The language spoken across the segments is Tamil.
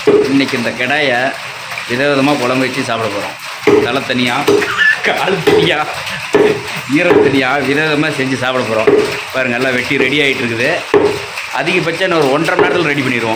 இன்னைக்கு இந்த கிடாயை விதவிதமாக குழம்பு வச்சு சாப்பிட போகிறோம் தலை தனியாக கால் தனியாக ஈரம் தனியாக விதவிதமாக செஞ்சு சாப்பிட போகிறோம் பாருங்கள் எல்லாம் வெட்டி ரெடி ஆகிட்டு இருக்குது அதிகபட்சம் இன்னும் ஒரு ஒன்றரை மணி நேரத்தில் ரெடி பண்ணிடுவோம்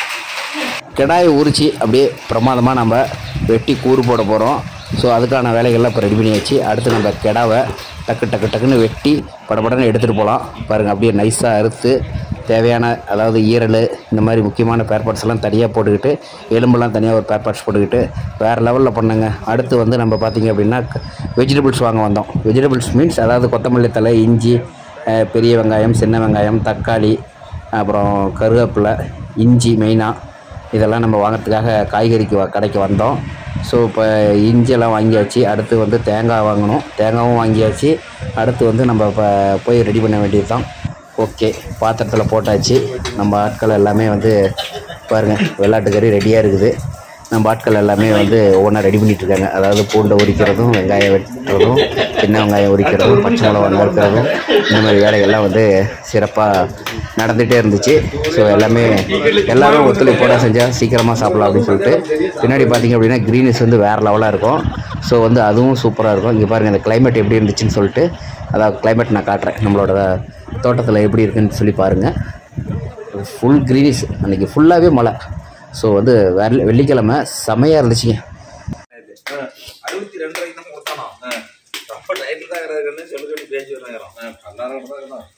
கிடாயை உரித்து அப்படியே பிரமாதமாக நம்ம வெட்டி கூறு போட போகிறோம் ஸோ அதுக்கான வேலைகள்லாம் இப்போ ரெடி பண்ணி வச்சு அடுத்து நம்ம கிடாவை டக்கு டக்கு டக்குன்னு வெட்டி படபடன்னு எடுத்துகிட்டு போகலாம் பாருங்கள் அப்படியே நைஸாக அறுத்து தேவையான அதாவது ஈரல் இந்த மாதிரி முக்கியமான பேர் பார்ட்ஸ் எல்லாம் தனியாக போட்டுக்கிட்டு எலும்பெல்லாம் தனியாக ஒரு பேர் பார்ட்ஸ் போட்டுக்கிட்டு வேறு லெவலில் பண்ணங்க அடுத்து வந்து நம்ம பார்த்திங்க அப்படின்னா வெஜிடபிள்ஸ் வாங்க வந்தோம் வெஜிடபிள்ஸ் மீன்ஸ் அதாவது கொத்தமல்லி தழை இஞ்சி அஹ், பெரிய வெங்காயம் சின்ன வெங்காயம் தக்காளி அப்புறம் கருவேப்பிலை இஞ்சி மெயினாக இதெல்லாம் நம்ம வாங்குறதுக்காக காய்கறிக்கு வ- கடைக்கு வந்தோம் ஸோ இப்போ இஞ்சியெல்லாம் வாங்கியாச்சு அடுத்து வந்து தேங்காய் வாங்கணும் தேங்காயும் வாங்கியாச்சு அடுத்து வந்து நம்ம இப்போ போய் ரெடி பண்ண வேண்டியது தான் ஓகே பாத்திரத்தில் போட்டாச்சு நம்ம ஆட்கள் எல்லாமே வந்து பாருங்கள் வெள்ளாட்டு கறி ரெடியாக இருக்குது நம்ம ஆட்கள் எல்லாமே வந்து ஒவ்வொன்றா ரெடி பண்ணிட்டு இருக்காங்க அதாவது பூண்டை உரிக்கிறதும் வெங்காயம் வெட்டுறதும் சின்ன வெங்காயம் உரிக்கிறதும் பச்சை மிளகா நறுக்கிறதும் இந்த மாதிரி வேலைகள்லாம் வந்து சிறப்பாக நடந்துகிட்டே இருந்துச்சு ஸோ எல்லாமே எல்லாரும் ஒத்துழைப்போட செஞ்சால் சீக்கிரமாக சாப்பிடலாம் அப்படின்னு சொல்லிட்டு பின்னாடி பார்த்தீங்க அப்படின்னா க்ரீனஸ் வந்து வேறு லெவலாக இருக்கும் ஸோ வந்து அதுவும் சூப்பராக இருக்கும் இங்கே பாருங்கள் இந்த climate எப்படி இருந்துச்சுன்னு சொல்லிட்டு அதாவது climate நான் காட்டுறேன் நம்மளோட தோட்டத்தில் எப்படி இருக்குன்னு சொல்லி பாருங்கள் ஃபுல் க்ரீனிஷ் அன்றைக்கி ஃபுல்லாகவே மழை ஸோ வந்து வெள்ளி வெள்ளிக்கிழமை செமையாக இருந்துச்சுங்க அறுபத்தி ரெண்டு ரூபாய்க்கு தான் கொடுத்தானோ ரொம்ப டைட்டில் தான் இருக்கிறதுன்னு சொல்லி சொல்லி பேசி வராங்கிறோம் பல்லாயிரம் தான் இருக்கிறோம்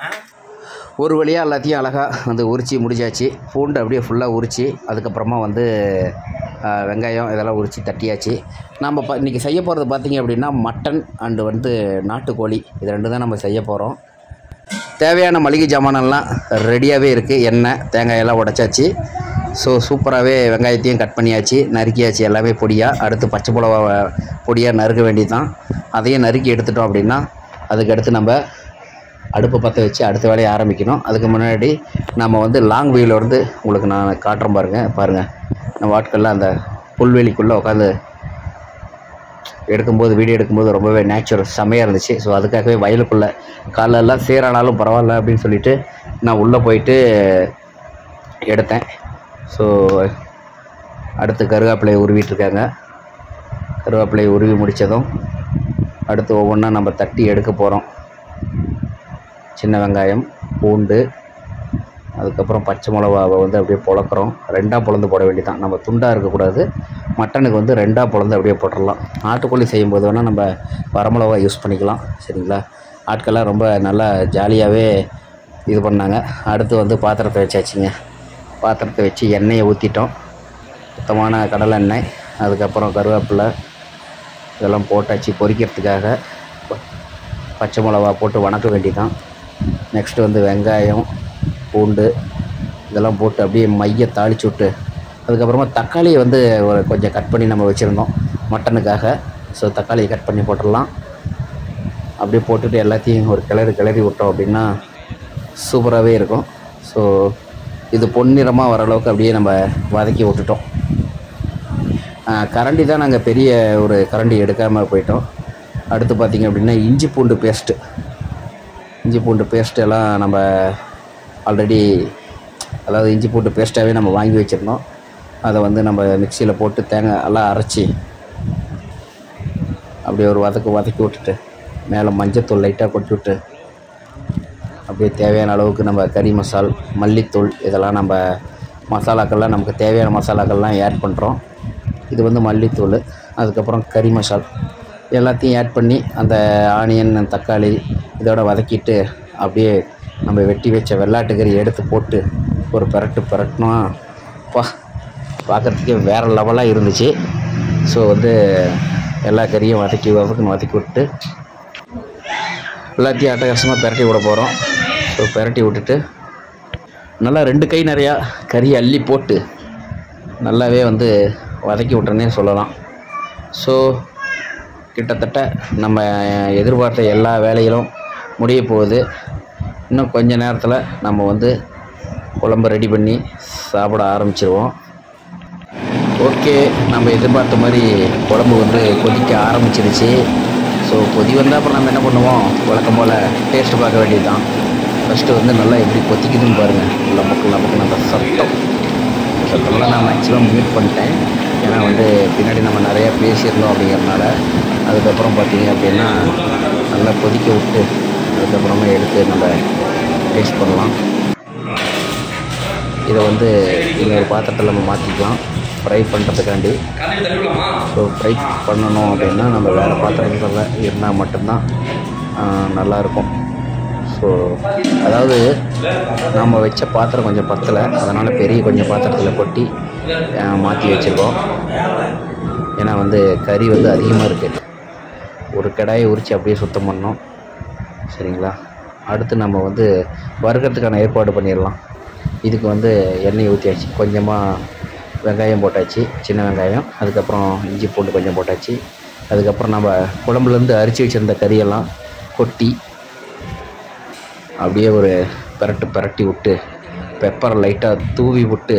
ஒரு வழியாக எல்லாத்தையும் அழகாக வந்து உரித்து முடிச்சாச்சு பூண்டு அப்படியே ஃபுல்லாக உரித்து அதுக்கப்புறமா வந்து ஆ, வெங்காயம் இதெல்லாம் உரித்து தட்டியாச்சு நம்ம ப இன்றைக்கி செய்ய போகிறது பார்த்திங்க அப்படின்னா மட்டன் அண்டு வந்து நாட்டுக்கோழி இது ரெண்டு தான் நம்ம செய்ய போகிறோம் தேவையான மளிகை ஜாமானெல்லாம் ரெடியாகவே இருக்குது எண்ணெய் தேங்காயெல்லாம் உடைச்சாச்சு ஸோ சூப்பராகவே வெங்காயத்தையும் கட் பண்ணியாச்சு நறுக்கியாச்சு எல்லாமே பொடியாக அடுத்து பச்சை மிளகா பொடியாக நறுக்க வேண்டியது தான் அதையும் நறுக்கி எடுத்துட்டோம் அப்படின்னா அதுக்கடுத்து நம்ம அடுப்பை பற்ற வச்சு அடுத்த வேலையை ஆரம்பிக்கணும் அதுக்கு முன்னாடி நம்ம வந்து லாங் வியூவில் இருந்து உங்களுக்கு நான் காட்டுறேன் பாருங்கள் பாருங்கள் நம்ம ஆட்கள்லாம் அந்த புல்வெளிக்குள்ளே உட்காந்து எடுக்கும்போது வீடியோ எடுக்கும்போது ரொம்பவே நேச்சுரல் செமையாக இருந்துச்சு ஸோ அதுக்காகவே வயலுக்குள்ளே காலெல்லாம் சேரானாலும் பரவாயில்ல அப்படின்னு சொல்லிட்டு நான் உள்ளே போயிட்டு எடுத்தேன் ஸோ அடுத்து கருவேப்பிலையை உருவிட்டு இருக்காங்க கருவேப்பிலையை உருவி முடித்ததும் அடுத்து ஒவ்வொன்றா நம்ம தட்டி எடுக்க போகிறோம் சின்ன வெங்காயம் பூண்டு அதுக்கப்புறம் பச்சை மிளகாவை வந்து அப்படியே பொளக்குறோம் ரெண்டாக பொளந்து போட வேண்டியதான் நம்ம துண்டாக இருக்கக்கூடாது மட்டனுக்கு வந்து ரெண்டாக பொளந்து அப்படியே போட்டுடலாம் நாட்டுக்கோழி செய்யும்போது வேணால் நம்ம வரமிளகா யூஸ் பண்ணிக்கலாம் சரிங்களா ஆட்கள்லாம் ரொம்ப நல்லா ஜாலியாகவே இது பண்ணாங்க அடுத்து வந்து பாத்திரத்தை வச்சாச்சுங்க பாத்திரத்தை வச்சு எண்ணெயை ஊற்றிட்டோம் சுத்தமான கடலை எண்ணெய் அதுக்கப்புறம் கருவேப்பிலை இதெல்லாம் போட்டாச்சு பொரிக்கிறதுக்காக ப- பச்சை மிளகா போட்டு வணக்க வேண்டியதான் நெக்ஸ்ட்டு வந்து வெங்காயம் பூண்டு இதெல்லாம் போட்டு அப்படியே மைய தாளிச்சு விட்டு அதுக்கப்புறமா தக்காளியை வந்து ஒரு கொஞ்சம் கட் பண்ணி நம்ம வச்சுருந்தோம் மட்டனுக்காக ஸோ தக்காளியை கட் பண்ணி போட்டுடலாம் அப்படியே போட்டுட்டு எல்லாத்தையும் ஒரு கிளறி கிளறி விட்டோம் அப்படின்னா சூப்பராகவே இருக்கும் ஸோ இது பொன்னிறமாக வர அளவுக்கு அப்படியே நம்ம வதக்கி விட்டுட்டோம் ஆ, கரண்டி தான் நாங்கள் பெரிய ஒரு கரண்டி எடுக்காமல் போயிட்டோம் அடுத்து பார்த்திங்க அப்படின்னா இஞ்சி பூண்டு பேஸ்ட்டு இஞ்சி பூண்டு பேஸ்ட் எல்லாம் நம்ம ஆல்ரெடி அதாவது இஞ்சி பூண்டு பேஸ்ட்டாகவே நம்ம வாங்கி வச்சுருந்தோம் அதை வந்து நம்ம மிக்சியில் போட்டு தேங்காய் எல்லாம் அரைச்சி அப்படியே ஒரு வதக்கு வதக்கி விட்டுட்டு மேலே மஞ்சத்தூள் லைட்டாக கொட்டி விட்டு அப்படியே தேவையான அளவுக்கு நம்ம கறி மசால் மல்லித்தூள் இதெல்லாம் நம்ம மசாலாக்கள்லாம் நமக்கு தேவையான மசாலாக்கள்லாம் ஆட் பண்ணுறோம் இது வந்து மல்லித்தூள் அதுக்கப்புறம் கறி மசால் எல்லாத்தையும் ஆட் பண்ணி அந்த ஆனியன் தக்காளி இதோட வதக்கிட்டு அப்படியே நம்ம வெட்டி வச்ச வெள்ளாட்டு கறி எடுத்து போட்டு ஒரு பெரட்டு பெரட்டினா பா பார்க்குறதுக்கே வேறு லெவலாக இருந்துச்சு ஸோ வந்து எல்லா கறியும் வதக்கி வதக்குன்னு வதக்கி விட்டு எல்லாத்தையும் அட்டகாசமாக பெரட்டி விட போகிறோம் ஸோ பெரட்டி விட்டுட்டு நல்லா ரெண்டு கை நிறையா கறி அள்ளி போட்டு நல்லாவே வந்து வதக்கி விட்றேனே சொல்லலாம் ஸோ கிட்டத்தட்ட நம்ம எதிர்பார்த்த எல்லா வேலைகளும் முடிய போகுது இன்னும் கொஞ்ச நேரத்தில் நம்ம வந்து குழம்பு ரெடி பண்ணி சாப்பிட ஆரம்பிச்சிருவோம் ஓகே நம்ம எதிர்பார்த்த மாதிரி குழம்பு வந்து கொதிக்க ஆரம்பிச்சிருச்சு ஸோ கொதி வந்தால் அப்புறம் நம்ம என்ன பண்ணுவோம் வழக்கம் போல் டேஸ்ட் பார்க்க வேண்டியது தான் ஃபஸ்ட்டு வந்து நல்லா எப்படி கொதிக்குதுன்னு பாருங்கள் லம்பக்கு லம்பக்கு நம்ம சத்தம் சத்தம்லாம் நான் மேக்ஸிமம் மியூட் பண்ணிட்டேன் ஏன்னா வந்து பின்னாடி நம்ம நிறையா பேசியிருந்தோம் அப்படிங்கிறனால அதுக்கப்புறம் பார்த்தீங்க அப்படின்னா நல்லா கொதிக்க விட்டு அதுக்கப்புறமா எடுத்து நம்ம டேஸ்ட் பண்ணலாம் இதை வந்து இன்னொரு பாத்திரத்தில் நம்ம மாற்றிக்கலாம் ஃப்ரை பண்ணுறதுக்காண்டி ஸோ ஃப்ரை பண்ணணும் அப்படின்னா நம்ம வேறு பாத்திரத்தில் இருந்தால் மட்டும்தான் ஆஹ், நல்லாயிருக்கும் ஸோ அதாவது நம்ம வச்ச பாத்திரம் கொஞ்சம் பத்தலை அதனால் பெரிய கொஞ்சம் பாத்திரத்தில் கொட்டி மாற்றி வச்சுருக்கோம் ஏன்னா வந்து கறி வந்து அதிகமாக இருக்குது ஒரு கடாயை உரித்து அப்படியே சுத்தம் பண்ணோம் சரிங்களா அடுத்து நம்ம வந்து வறுக்கிறதுக்கான ஏற்பாடு பண்ணிடலாம் இதுக்கு வந்து எண்ணெய் ஊற்றியாச்சு கொஞ்சமாக வெங்காயம் போட்டாச்சு சின்ன வெங்காயம் அதுக்கப்புறம் இஞ்சி பூண்டு கொஞ்சம் போட்டாச்சு அதுக்கப்புறம் நம்ம குழம்புலேருந்து அரிச்சு வச்சுருந்த கறியெல்லாம் கொட்டி அப்படியே ஒரு பிரட்டு பிரட்டி விட்டு பெப்பரை லைட்டாக தூவி விட்டு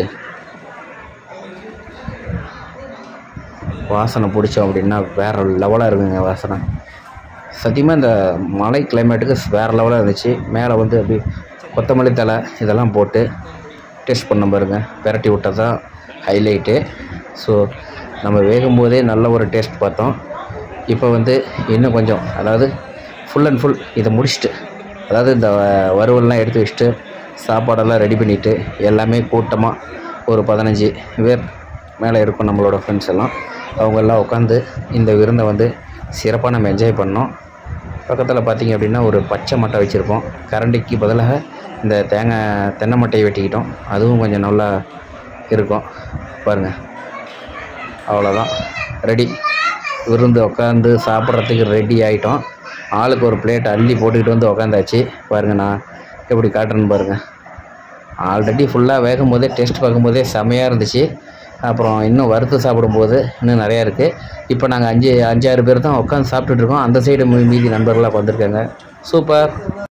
வாசனை பிடிச்சோம் அப்படின்னா வேறு லெவலாக இருக்குங்க வாசனை சத்தியமாக இந்த மழை கிளைமேட்டுக்கு வேறு லெவலாக இருந்துச்சு மேலே வந்து அப்படி கொத்தமல்லி தழை இதெல்லாம் போட்டு டேஸ்ட் பண்ண பாருங்க பெரட்டி விட்டது தான் ஹைலைட்டு ஸோ நம்ம வேகும் போதே நல்ல ஒரு டேஸ்ட் பார்த்தோம் இப்போ வந்து இன்னும் கொஞ்சம் அதாவது ஃபுல் அண்ட் ஃபுல் இதை முடிச்சுட்டு அதாவது இந்த வ- வறுவல்லாம் எடுத்து வச்சுட்டு சாப்பாடெல்லாம் ரெடி பண்ணிவிட்டு எல்லாமே கூட்டமாக ஒரு பதினஞ்சு பேர் மேலே இருக்கும் நம்மளோட ஃப்ரெண்ட்ஸ் எல்லாம் அவங்கெல்லாம் உட்காந்து இந்த விருந்தை வந்து சிறப்பாக நம்ம என்ஜாய் பண்ணோம் பக்கத்தில் பார்த்தீங்க அப்படின்னா ஒரு பச்சை மட்டை வச்சுருக்கோம் கரண்டிக்கு பதிலாக இந்த தேங்காய் தென்னை மட்டையை வெட்டிக்கிட்டோம் அதுவும் கொஞ்சம் நல்லா இருக்கும் பாருங்கள் அவ்வளோதான் ரெடி விருந்து உட்காந்து சாப்பிட்றதுக்கு ரெடி ஆகிட்டோம் ஆளுக்கு ஒரு பிளேட் அள்ளி போட்டுக்கிட்டு வந்து உக்காந்தாச்சு பாருங்கள் நான் எப்படி காட்டுறேன்னு பாருங்கள் ஆல்ரெடி ஃபுல்லாக வேகும் போதே டேஸ்ட் பார்க்கும்போதே செமையாக இருந்துச்சு அப்புறம் இன்னும் வறுத்து சாப்பிடும்போது இன்னும் நிறையா இருக்குது இப்போ நாங்கள் அஞ்சு அஞ்சாறு பேர் தான் உட்காந்து சாப்பிட்டுட்டு இருக்கோம் அந்த சைடு மீதி நண்பர்களாக வந்திருக்காங்க சூப்பர்